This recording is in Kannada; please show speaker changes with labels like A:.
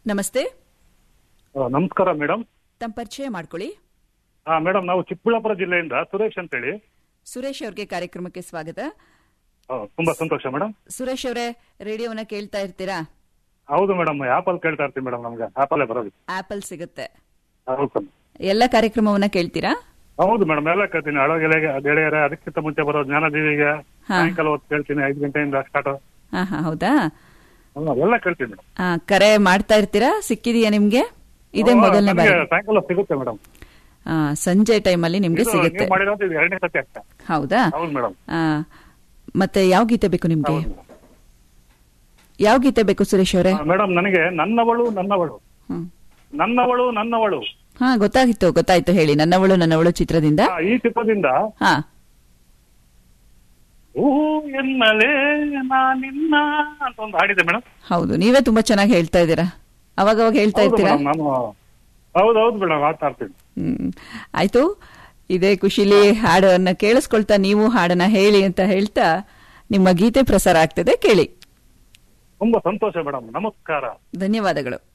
A: ನಮಸ್ತೆ
B: ಆ, ನಮಸ್ಕಾರ ಮೇಡಮ್
A: ತಮ್ಮ ಪರಿಚಯ ಮಾಡ್ಕೊಳ್ಳಿ
B: ಹಾ ಮೇಡಮ್ ನಾವು ಚಿಕ್ಕಬಳ್ಳಾಪುರ ಜಿಲ್ಲೆಯಿಂದ ಸುರೇಶ್ ಅಂತೇಳಿ
A: ಸುರೇಶ್ ಅವ್ರಿಗೆ ಕಾರ್ಯಕ್ರಮಕ್ಕೆ ಸ್ವಾಗತ
B: ಆ, ತುಂಬಾ ಸಂತೋಷ ಮೇಡಮ್
A: ಸುರೇಶ್ ಅವರೇ ರೇಡಿಯೋನ ಕೇಳ್ತಾ ಇರ್ತೀರಾ
B: ಹೌದು ಮೇಡಮ್ ಆಪಲ್ ಕೇಳ್ತಾ ಇರ್ತೀವಿ ಮೇಡಮ್ ನಮ್ಗೆ ಆಪಲ್ಲೇ ಬರೋದು
A: ಆಪಲ್ ಸಿಗುತ್ತೆ
B: ಹೌದು
A: ಎಲ್ಲ ಕಾರ್ಯಕ್ರಮವನ್ನ ಕೇಳ್ತೀರಾ
B: ಹೌದು ಮೇಡಮ್ ಎಲ್ಲ ಕೇಳ್ತೀನಿ ಅಳಗೆಲೆಗೆ ಗೆಳೆಯರ ಅದಕ್ಕಿಂತ ಮುಂಚೆ ಬರೋ ಜ್ಞಾನಜೀವಿಗೆ
A: ಹಾ.
B: ಸಾಯಂಕಾಲ ಹೊತ್ತು ಕೇಳ್ತೀನಿ ಐದು ಗಂಟೆಯಿಂದ ಸ್ಟಾರ್ಟ್
A: ಹಾ ಹಾ ಹೌದಾ
B: ಎಲ್ಲ ಕೇಳ್ತೀನಿ ಮೇಡಮ್
A: ಆ, ಕರೆ ಮಾಡ್ತಾ ಇರ್ತೀರಾ ಸಿಕ್ಕಿದೆಯಾ ನಿಮ್ಗೆ ಇದೇ ಮೊದಲನೇ ಬಾರಿ
B: ಸಾಯಂಕಾಲ ಸಿಗುತ್ತೆ ಮೇಡಮ್
A: ಆ, ಸಂಜೆ ಟೈಮಲ್ಲಿ ನಿಮ್ಗೆ ಸಿಗುತ್ತೆ
B: ನೀವು ಮಾಡಿರೋದು ಇದು ಎರಡನೇ ಸತಿ ಆಗ್ತಾ
A: ಹೌದಾ
B: ಹೌದು ಮೇಡಮ್
A: ಆ, ಮತ್ತೆ ಯಾವ ಗೀತೆ ಬೇಕು ನಿಮ್ಗೆ
B: ಹೌದು
A: ಯಾವ ಗೀತೆ ಬೇಕು ಸುರೇಶ್ ಅವರೇ
B: ಮೇಡಮ್ ನನಗೆ ನನ್ನವಳು ನನ್ನವಳು
A: ಹ್ಮ್
B: ನನ್ನವಳು ನನ್ನವಳು
A: ಹಾ ಗೊತ್ತಾಗಿತ್ತು ಗೊತ್ತಾಯ್ತು ಹೇಳಿ ನನ್ನವಳು ನನ್ನವಳು ಚಿತ್ರದಿಂದ
B: ಆ, ಈ ಚಿತ್ರದಿಂದ
A: ಹಾ
B: ಹೂ ಎನ್ನಲೇ ನಾನಿನ್ನ ಅಂತ ಒಂದು ಹಾಡಿದೆ ಮೇಡಮ್
A: ಹೌದು ನೀವೇ ತುಂಬಾ ಚೆನ್ನಾಗಿ ಹೇಳ್ತಾ ಇದ್ದೀರಾ ಅವಾಗ ಅವಾಗ ಹೇಳ್ತಾ
B: ಹೌದು
A: ಇರ್ತೀರಾ
B: ಮೇಡಮ್ ನಾನು ಹೌದು ಹೌದು ಮೇಡಮ್ ಆಡ್ತಾ ಇರ್ತೀನಿ
A: ಹ್ಮ್ ಆಯ್ತು ಇದೇ ಖುಷಿಲಿ ಹಾಡನ್ನ ಕೇಳಿಸ್ಕೊಳ್ತಾ ನೀವು ಹಾಡನ್ನ ಹೇಳಿ ಅಂತ ಹೇಳ್ತಾ ನಿಮ್ಮ ಗೀತೆ ಪ್ರಸಾರ ಆಗ್ತದೆ ಕೇಳಿ
B: ತುಂಬಾ ಸಂತೋಷ ಮೇಡಮ್ ನಮಸ್ಕಾರ
A: ಧನ್ಯವಾದಗಳು